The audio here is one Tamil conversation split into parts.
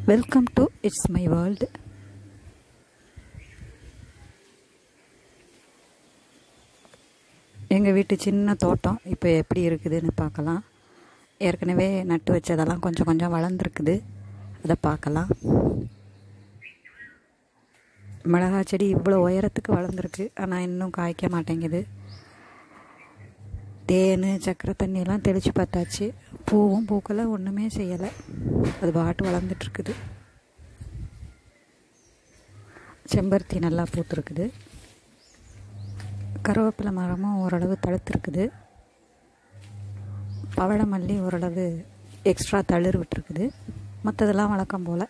welcome to it's my world எங்கள் வீட்டு சின்ன தோட்டம் இப்போ எப்படி இருக்குதுன்னு பார்க்கலாம் ஏற்கனவே நட்டு வச்சதெல்லாம் கொஞ்சம் கொஞ்சம் வளர்ந்துருக்குது அதை பார்க்கலாம் மிளகாய் செடி இவ்வளோ உயரத்துக்கு வளர்ந்துருக்கு ஆனால் இன்னும் காய்க்க மாட்டேங்குது தேன் சக்கரை தண்ணியெல்லாம் தெளித்து பார்த்தாச்சு பூவும் பூக்களை ஒன்றுமே செய்யலை அது பாட்டு வளர்ந்துட்டுருக்குது செம்பருத்தி நல்லா பூத்துருக்குது கருவேப்பிலை மரமும் ஓரளவு தழுத்துருக்குது பவளமல்லி ஓரளவு எக்ஸ்ட்ரா தளிர் விட்டுருக்குது மற்றதெல்லாம் வழக்கம் போல்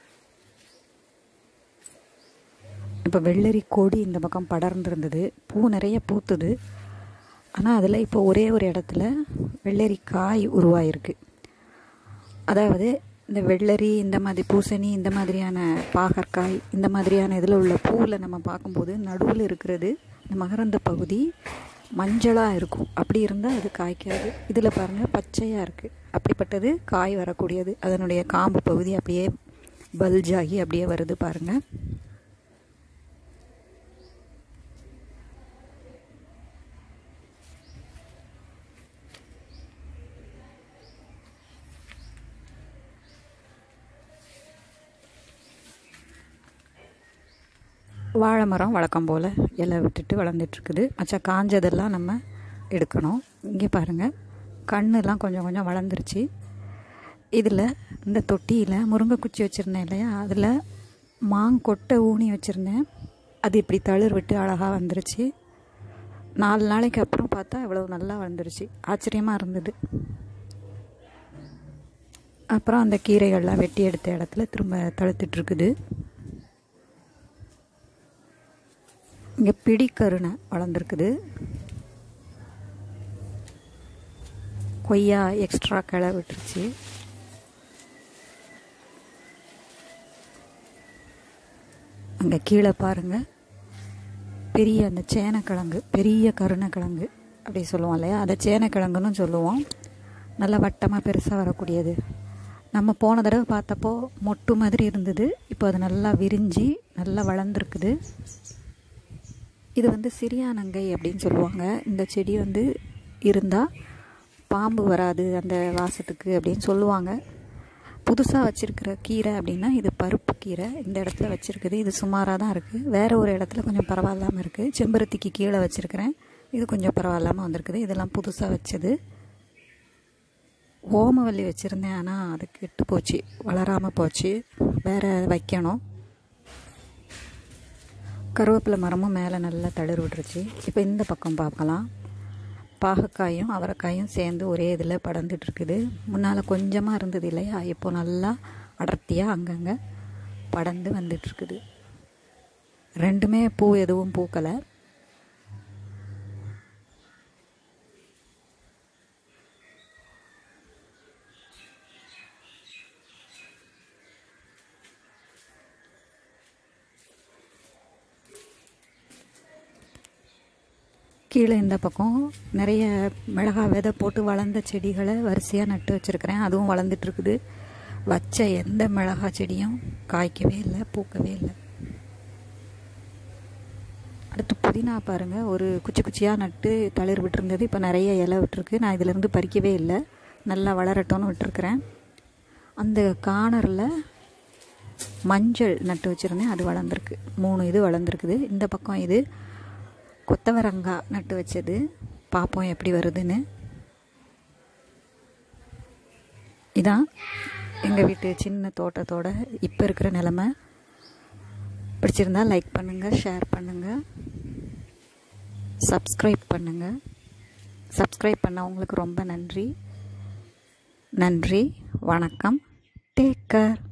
இப்போ வெள்ளரி கொடி இந்த பக்கம் படர்ந்துருந்தது பூ நிறைய பூத்துது ஆனால் அதில் இப்போ ஒரே ஒரு இடத்துல வெள்ளரி காய் உருவாயிருக்கு அதாவது இந்த வெள்ளரி இந்த மாதிரி பூசணி இந்த மாதிரியான பாகற்காய் இந்த மாதிரியான இதில் உள்ள பூவில் நம்ம பார்க்கும்போது நடுவில் இருக்கிறது இந்த மகரந்த பகுதி மஞ்சளாக இருக்கும் அப்படி இருந்தால் அது காய்க்காது இதில் பாருங்கள் பச்சையாக இருக்குது அப்படிப்பட்டது காய் வரக்கூடியது அதனுடைய காம்பு பகுதி அப்படியே பல்ஜாகி அப்படியே வருது பாருங்கள் வாழை மரம் வழக்கம் போல் இலை விட்டுட்டு வளர்ந்துட்டுருக்குது மச்சா காஞ்சதெல்லாம் நம்ம எடுக்கணும் இங்கே பாருங்கள் கண்ணெல்லாம் கொஞ்சம் கொஞ்சம் வளர்ந்துருச்சு இதில் இந்த தொட்டியில் முருங்கை குச்சி வச்சுருந்தேன் இல்லையா அதில் மாங்கொட்டை ஊனி வச்சுருந்தேன் அது இப்படி தளிர் விட்டு அழகாக வந்துருச்சு நாலு நாளைக்கு அப்புறம் பார்த்தா இவ்வளோ நல்லா வந்துருச்சு ஆச்சரியமாக இருந்தது அப்புறம் அந்த கீரைகள்லாம் வெட்டி எடுத்த இடத்துல திரும்ப தழுத்துட்ருக்குது இங்கே பிடிக்கருணை வளர்ந்துருக்குது கொய்யா எக்ஸ்ட்ரா கிளை விட்டுருச்சு அங்கே கீழே பாருங்கள் பெரிய அந்த சேனக்கிழங்கு பெரிய கருணைக்கிழங்கு அப்படி சொல்லுவோம் இல்லையா அதை சேனக்கிழங்குன்னு சொல்லுவோம் நல்லா வட்டமாக பெருசாக வரக்கூடியது நம்ம போன தடவை பார்த்தப்போ மொட்டு மாதிரி இருந்தது இப்போ அது நல்லா விரிஞ்சு நல்லா வளர்ந்துருக்குது இது வந்து சிறியானங்கை அப்படின்னு சொல்லுவாங்க இந்த செடி வந்து இருந்தால் பாம்பு வராது அந்த வாசத்துக்கு அப்படின்னு சொல்லுவாங்க புதுசாக வச்சுருக்கிற கீரை அப்படின்னா இது பருப்பு கீரை இந்த இடத்துல வச்சுருக்குது இது சுமாராக தான் இருக்குது வேறு ஒரு இடத்துல கொஞ்சம் பரவாயில்லாமல் இருக்குது செம்பருத்திக்கு கீழே வச்சுருக்கிறேன் இது கொஞ்சம் பரவாயில்லாமல் வந்திருக்குது இதெல்லாம் புதுசாக வச்சது ஓமவல்லி வச்சுருந்தேன் ஆனால் அது கெட்டு போச்சு வளராமல் போச்சு வேறு வைக்கணும் கருவேப்பிலை மரமும் மேலே நல்லா தளிர் விட்டுருச்சு இப்போ இந்த பக்கம் பார்க்கலாம் பாகக்காயும் அவரைக்காயும் சேர்ந்து ஒரே இதில் படர்ந்துட்டுருக்குது முன்னால் கொஞ்சமாக இருந்தது இல்லையா இப்போ நல்லா அடர்த்தியாக அங்கங்கே படர்ந்து வந்துட்டுருக்குது ரெண்டுமே பூ எதுவும் பூக்கலை கீழே இந்த பக்கம் நிறைய மிளகா விதை போட்டு வளர்ந்த செடிகளை வரிசையாக நட்டு வச்சுருக்கிறேன் அதுவும் வளர்ந்துட்டுருக்குது வச்ச எந்த மிளகா செடியும் காய்க்கவே இல்லை பூக்கவே இல்லை அடுத்து புதினா பாருங்கள் ஒரு குச்சி குச்சியாக நட்டு தளிர் விட்டுருந்தது இப்போ நிறைய இலை விட்டுருக்கு நான் இதிலேருந்து பறிக்கவே இல்லை நல்லா வளரட்டும்னு விட்டுருக்குறேன் அந்த காணரில் மஞ்சள் நட்டு வச்சுருந்தேன் அது வளர்ந்துருக்கு மூணு இது வளர்ந்துருக்குது இந்த பக்கம் இது கொத்தவரங்காய் நட்டு வச்சது பார்ப்போம் எப்படி வருதுன்னு இதான் எங்கள் வீட்டு சின்ன தோட்டத்தோட இப்போ இருக்கிற நிலமை பிடிச்சிருந்தா லைக் பண்ணுங்கள் ஷேர் பண்ணுங்கள் சப்ஸ்கிரைப் பண்ணுங்கள் சப்ஸ்கிரைப் பண்ணவங்களுக்கு ரொம்ப நன்றி நன்றி வணக்கம் டேக் கேர்